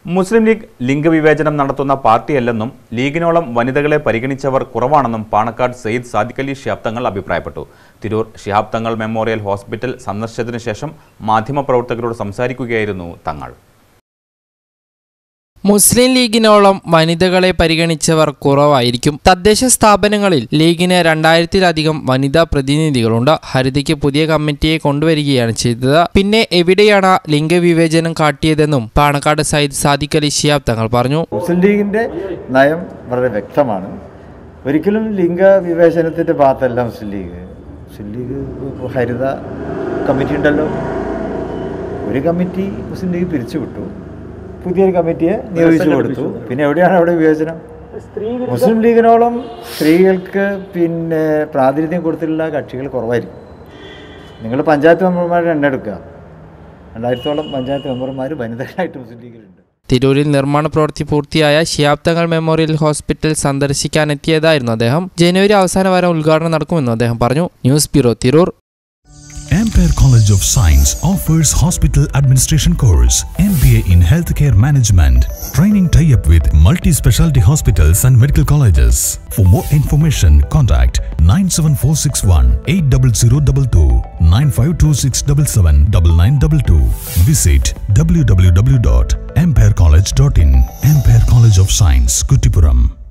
മുസ്ലിം league ലിംഗവിവേചനം നടത്തുന്ന പാർട്ടിയല്ലെന്നും ലീഗിനോളം വനിതകളെ പരിഗണിച്ചവർ കുറവാണെന്നും പാണക്കാട് സെയ്ദ് സാദിഖ് അലി ഷിഹാബ് തങ്ങൾ അഭിപ്രായപ്പെട്ടു തിരൂർ ഷിഹാബ് തങ്ങൾ മെമ്മോറിയൽ ഹോസ്പിറ്റൽ സന്ദർശനത്തിന് ശേഷം മാധ്യമപ്രവർത്തകരോട് സംസാരിക്കുകയായിരുന്നു തങ്ങൾ മുസ്ലിം ലീഗിനോളം വനിതകളെ പരിഗണിച്ചവർ കുറവായിരിക്കും തദ്ദേശ സ്ഥാപനങ്ങളിൽ ലീഗിന് രണ്ടായിരത്തിലധികം വനിതാ പ്രതിനിധികളുണ്ട് ഹരിതയ്ക്ക് പുതിയ കമ്മിറ്റിയെ കൊണ്ടുവരികയാണ് ചെയ്തത് പിന്നെ എവിടെയാണ് ലിംഗവിവേചനം കാട്ടിയതെന്നും പാണക്കാട് സയ്യിദ് സാദിഖ് അലി ഷിയാബ് തങ്ങൾ പറഞ്ഞു മുസ്ലിം ലീഗിൻ്റെ നയം വളരെ വ്യക്തമാണ് ഒരിക്കലും ലിംഗ വിവേചനത്തിൻ്റെ ഭാഗത്തല്ല മുസ്ലിം ലീഗ് മുസ്ലിം ലീഗ് ഇപ്പോൾ ഹരിത കമ്മിറ്റി ഉണ്ടല്ലോ ഒരു കമ്മിറ്റി മുസ്ലിം ലീഗ് പിരിച്ചുവിട്ടു പുതിയൊരു കമ്മിറ്റിയെ നിയോഗിച്ചു കൊടുത്തു പിന്നെ എവിടെയാണ് അവിടെ വിവേചനം മുസ്ലിം ലീഗിനോളം സ്ത്രീകൾക്ക് പിന്നെ പ്രാതിനിധ്യം കൊടുത്തിട്ടുള്ള കക്ഷികൾ കുറവായിരിക്കും നിങ്ങൾ പഞ്ചായത്ത് മെമ്പർമാരുടെ എണ്ണം എടുക്കുക രണ്ടായിരത്തോളം പഞ്ചായത്ത് മെമ്പർമാർ വനിതകളായിട്ട് മുസ്ലിം ലീഗിലുണ്ട് തിരൂരിൽ നിർമ്മാണ പ്രവൃത്തി പൂർത്തിയായ ഷിയാബ് തങ്ങൾ മെമ്മോറിയൽ ഹോസ്പിറ്റൽ സന്ദർശിക്കാനെത്തിയതായിരുന്നു അദ്ദേഹം ജനുവരി അവസാന വാരം ഉദ്ഘാടനം നടക്കുമെന്നും അദ്ദേഹം പറഞ്ഞു news bureau Tirur Ampere College of Science offers hospital administration course, MBA in healthcare management, training tie-up with multi-specialty hospitals and medical colleges. For more information, contact 97461 80022 952677 Visit www.amperecollege.in. Ampere College of Science, Kuttipuram.